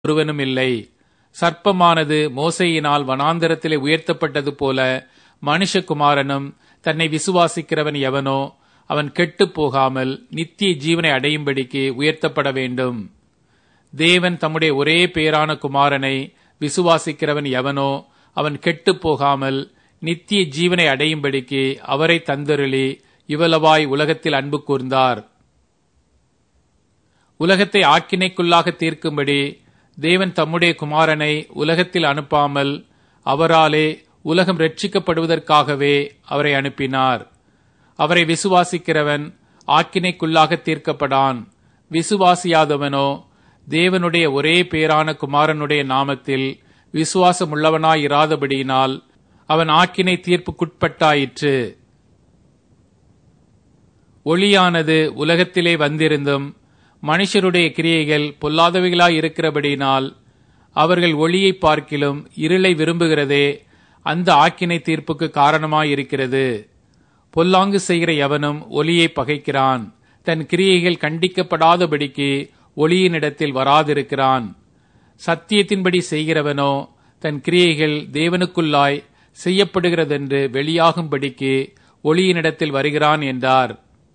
ஒருவனும் இல்லை சர்ப்பமானது மோசையினால் வனாந்தரத்திலே உயர்த்தப்பட்டது போல மனுஷகுமாரனும் தன்னை விசுவாசிக்கிறவன் எவனோ அவன் கெட்டுப் போகாமல் நித்திய ஜீவனை அடையும்படிக்கு உயர்த்தப்பட வேண்டும் தேவன் தம்முடைய ஒரே பேரான குமாரனை விசுவாசிக்கிறவன் எவனோ அவன் கெட்டுப் போகாமல் நித்திய ஜீவனை அடையும்படிக்கு அவரை தந்தருளி இவ்வளவாய் உலகத்தில் அன்பு கூர்ந்தார் உலகத்தை ஆக்கினைக்குள்ளாக தீர்க்கும்படி தேவன் தம்முடைய குமாரனை உலகத்தில் அனுப்பாமல் அவராலே உலகம் ரட்சிக்கப்படுவதற்காகவே அவரை அனுப்பினார் அவரை விசுவாசிக்கிறவன் ஆக்கினைக்குள்ளாக தீர்க்கப்படான் விசுவாசியாதவனோ தேவனுடைய ஒரே பேரான குமாரனுடைய நாமத்தில் விசுவாசமுள்ளவனாயிராதபடியினால் அவன் ஆக்கினை தீர்ப்புக்குட்பட்டாயிற்று ஒளியானது உலகத்திலே வந்திருந்தும் மனுஷருடைய கிரியைகள் பொல்லாதவைகளாய் இருக்கிறபடியினால் அவர்கள் ஒளியை பார்க்கிலும் இருளை விரும்புகிறதே அந்த ஆக்கினை தீர்ப்புக்கு காரணமாயிருக்கிறது பொல்லாங்கு செய்கிற எவனும் ஒளியை பகைக்கிறான் தன் கிரியைகள் கண்டிக்கப்படாதபடிக்கு ஒளியினிடத்தில் வராதிருக்கிறான் சத்தியத்தின்படி செய்கிறவனோ தன் கிரியைகள் தேவனுக்குள்ளாய் செய்யப்படுகிறதென்று வெளியாகும்படிக்கு ஒளியினிடத்தில் வருகிறான் என்றார்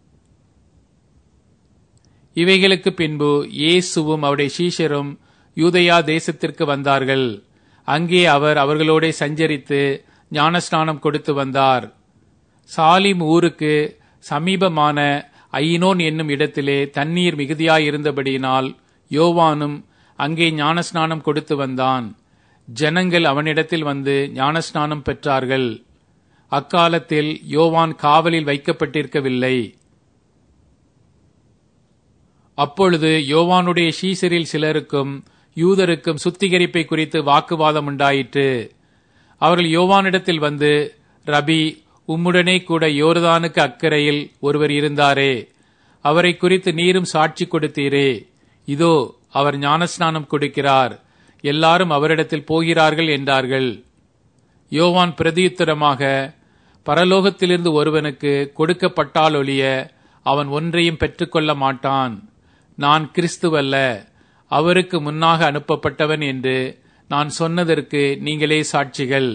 இவைகளுக்கு பின்பு இயேசுவும் அவருடைய சீஷரும் யூதயா தேசத்திற்கு வந்தார்கள் அங்கே அவர் அவர்களோட சஞ்சரித்து ஞானஸ்நானம் கொடுத்து வந்தார் சாலிம் ஊருக்கு சமீபமான ஐனோன் என்னும் இடத்திலே தண்ணீர் மிகுதியாயிருந்தபடியினால் யோவானும் அங்கே ஞானஸ்நானம் கொடுத்து வந்தான் ஜனங்கள் அவனிடத்தில் வந்து ஞானஸ்நானம் பெற்றார்கள் அக்காலத்தில் யோவான் காவலில் வைக்கப்பட்டிருக்கவில்லை அப்பொழுது யோவானுடைய ஷீசரில் சிலருக்கும் யூதருக்கும் சுத்திகரிப்பை குறித்து வாக்குவாதம் உண்டாயிற்று அவர்கள் யோவானிடத்தில் வந்து ரபி உம்முடனே கூட யோர்தானுக்கு அக்கறையில் ஒருவர் இருந்தாரே அவரை குறித்து நீரும் சாட்சி கொடுத்தீரே இதோ அவர் ஞானஸ்நானம் கொடுக்கிறார் எல்லாரும் அவரிடத்தில் போகிறார்கள் என்றார்கள் யோவான் பிரதியுத்தரமாக பரலோகத்திலிருந்து ஒருவனுக்கு கொடுக்கப்பட்டால் ஒழிய அவன் ஒன்றையும் பெற்றுக்கொள்ள மாட்டான் நான் கிறிஸ்துவல்ல அவருக்கு முன்னாக அனுப்பப்பட்டவன் என்று நான் சொன்னதற்கு நீங்களே சாட்சிகள்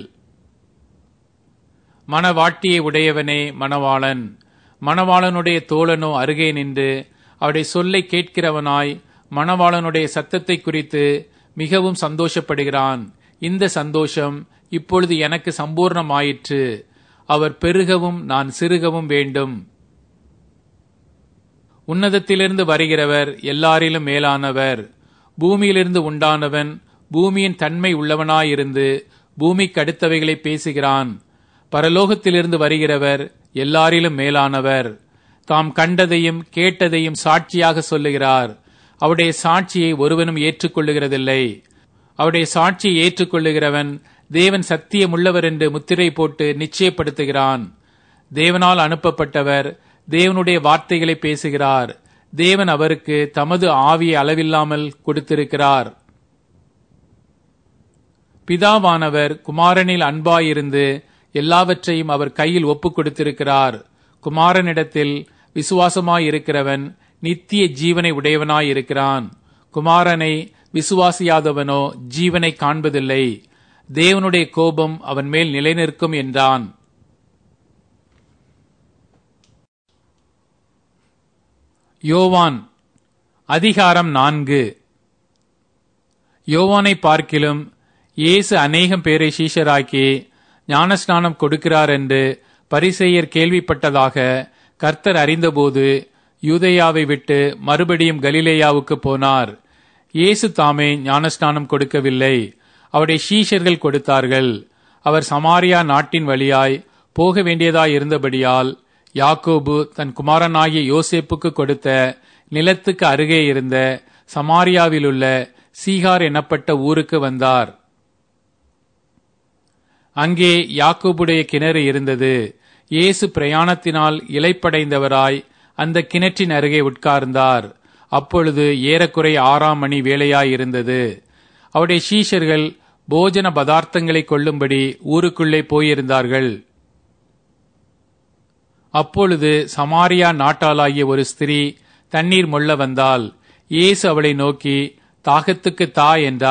மணவாட்டியை உடையவனே மணவாளன் மணவாளனுடைய தோழனோ அருகே நின்று அவருடைய சொல்லை கேட்கிறவனாய் மணவாளனுடைய சத்தத்தை குறித்து மிகவும் சந்தோஷப்படுகிறான் இந்த சந்தோஷம் இப்பொழுது எனக்கு சம்பூர்ணமாயிற்று அவர் பெருகவும் நான் சிறுகவும் வேண்டும் உன்னதத்திலிருந்து வருகிறவர் எல்லாரிலும் மேலானவர் பூமியிலிருந்து உண்டானவன் பூமியின் தன்மை உள்ளவனாயிருந்து பூமிக்கு அடுத்தவைகளை பேசுகிறான் பரலோகத்திலிருந்து வருகிறவர் எல்லாரிலும் மேலானவர் தாம் கண்டதையும் கேட்டதையும் சாட்சியாக சொல்லுகிறார் அவருடைய சாட்சியை ஒருவனும் ஏற்றுக்கொள்ளுகிறதில்லை அவருடைய சாட்சியை ஏற்றுக்கொள்ளுகிறவன் தேவன் சத்தியமுள்ளவர் என்று முத்திரை போட்டு நிச்சயப்படுத்துகிறான் தேவனால் அனுப்பப்பட்டவர் தேவனுடைய வார்த்தைகளை பேசுகிறார் தேவன் அவருக்கு தமது ஆவியை அளவில்லாமல் கொடுத்திருக்கிறார் பிதாவானவர் குமாரனில் அன்பாயிருந்து எல்லாவற்றையும் அவர் கையில் ஒப்புக் கொடுத்திருக்கிறார் குமாரனிடத்தில் விசுவாசமாயிருக்கிறவன் நித்திய ஜீவனை உடையவனாயிருக்கிறான் குமாரனை விசுவாசியாதவனோ ஜீவனை காண்பதில்லை தேவனுடைய கோபம் அவன் மேல் நிலைநிற்கும் என்றான் யோவான் அதிகாரம் நான்கு யோவானை பார்க்கிலும் இயேசு அநேகம் பேரை சீஷராக்கி ஞானஸ்நானம் கொடுக்கிறார் என்று பரிசெயர் கேள்விப்பட்டதாக கர்த்தர் அறிந்தபோது யூதேயாவை விட்டு மறுபடியும் கலிலேயாவுக்கு போனார் இயேசு தாமே ஞானஸ்நானம் கொடுக்கவில்லை அவருடைய சீஷர்கள் கொடுத்தார்கள் அவர் சமாரியா நாட்டின் வழியாய் போக வேண்டியதாய் இருந்தபடியால் யாக்கோபு தன் குமாரனாகிய யோசேப்புக்கு கொடுத்த நிலத்துக்கு அருகே இருந்த சமாரியாவிலுள்ள சீகார் எனப்பட்ட ஊருக்கு வந்தார் அங்கே யாக்கோபுடைய கிணறு இருந்தது இயேசு பிரயாணத்தினால் இலைப்படைந்தவராய் அந்த கிணற்றின் அருகே உட்கார்ந்தார் அப்பொழுது ஏறக்குறை ஆறாம் மணி வேலையாயிருந்தது அவருடைய சீஷர்கள் போஜன பதார்த்தங்களை கொள்ளும்படி ஊருக்குள்ளே போயிருந்தார்கள் அப்பொழுது சமாரியா நாட்டாளாகிய ஒரு ஸ்திரீ தண்ணீர் மொள்ள வந்தால் இயேசு அவளை நோக்கி தாகத்துக்கு தா என்றார்